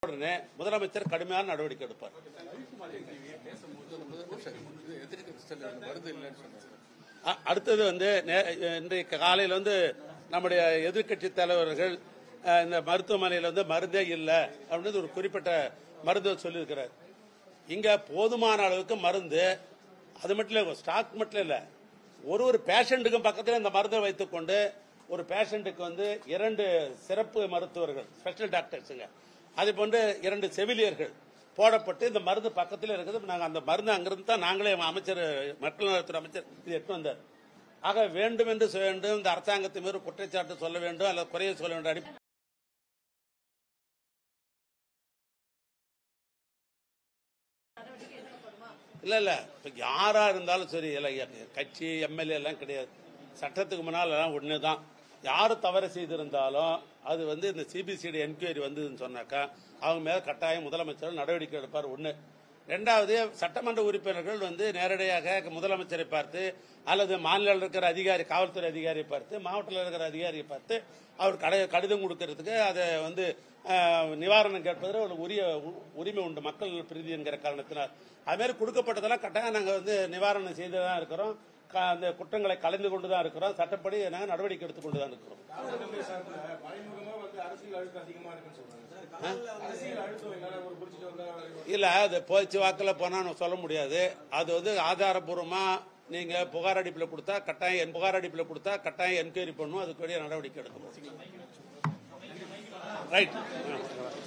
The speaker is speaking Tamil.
உடனே முதலமைச்சர் கடுமையான நடவடிக்கை எடுப்பார் வருது இல்லைன்னு சொன்னாங்க அ- அடுத்தது வந்து நே- இன்றைக்கு காலையில் வந்து நம்முடைய எதிர்க்கட்சி தலைவர்கள் அஹ், இந்த மருத்துவமனையில் வந்து மருந்தே இல்லை அப்படின்னு ஒரு குறிப்பிட்ட மருத்துவர் சொல்லியிருக்கிறார் இங்க போதுமான அளவுக்கு மருந்து அது மட்டும் இல்லை ஸ்டாக் மட்டும் இல்லை ஒரு ஒரு பேஷண்ட்டுக்கும் பக்கத்தில் இந்த மருந்தை வைத்துக்கொண்டு ஒரு பேஷண்ட்டுக்கு வந்து இரண்டு சிறப்பு மருத்துவர்கள் ஸ்பெஷல் டாக்டர்ஸுங்க அதே போன்று இரண்டு செவிலியர்கள் போடப்பட்டு இந்த மருந்து பக்கத்தில் இருக்குது நாங்கள் அந்த மருந்து அங்கிருந்து தான் நாங்களே அமைச்சர் மக்கள் நலத்துறை அமைச்சர் இது எட்டு வந்தார் ஆக வேண்டும் என்று சொல்ல வேண்டும் இந்த அரசாங்கத்தை மீது குற்றச்சாட்டு சொல்ல வேண்டும் அல்லது குறைய சொல்ல வேண்டும் அடி இல்ல இல்ல இப்ப யாரா இருந்தாலும் சரி இல்ல கட்சி எம்எல்ஏ எல்லாம் கிடையாது சட்டத்துக்கு முன்னால் எல்லாம் ஒண்ணுதான் யாரு தவறு செய்திருந்தாலும் அது வந்து இந்த சிபிசிடி என்கொயரி வந்ததுன்னு சொன்னாக்கா அவங்க மேல கட்டாயம் முதலமைச்சர் நடவடிக்கை எடுப்பார் ஒண்ணு ரெண்டாவது சட்டமன்ற உறுப்பினர்கள் வந்து நேரடியாக முதலமைச்சரை பார்த்து அல்லது மாநிலம் இருக்கிற அதிகாரி காவல்துறை அதிகாரியை பார்த்து மாவட்டத்தில் இருக்கிற அதிகாரியை பார்த்து அவர் கட- கடிதம் கொடுக்கறதுக்கு அதை வந்து அஹ், நிவாரணம் கேட்பதில் ஒரு உரிய உ- உரிமை உண்டு மக்கள் பிரதி என்கிற காரணத்தினால் அது மாதிரி கொடுக்கப்பட்டதெல்லாம் கட்டாயம் நாங்கள் வந்து நிவாரணம் செய்து தான் இருக்கிறோம் க- அந்த குற்றங்களை கலந்து கொண்டு தான் இருக்கிறோம் சட்டப்படி நாங்கள் நடவடிக்கை எடுத்துக்கொண்டு தான் இருக்கிறோம் மறைமுகமா வந்து அரசியல் அழுத்தம் அதிகமா இருக்குன்னு சொல்றாங்க அரசியல் அழுத்தம் என்னால ஒரு பிடிச்சிட்டு வந்தா இல்ல அது போச்சு வாக்கில் போனா நான் சொல்ல முடியாது அது வந்து ஆதாரபூர்வமா நீங்க புகார் அடிப்பில் கொடுத்தா கட்டாயம் என் புகார் அடிப்பில் கொடுத்தா கட்டாயம் என்கொயரி பண்ணும் அதுக்கு வேண்டிய நடவடிக்கை எடுக்கணும் ரைட்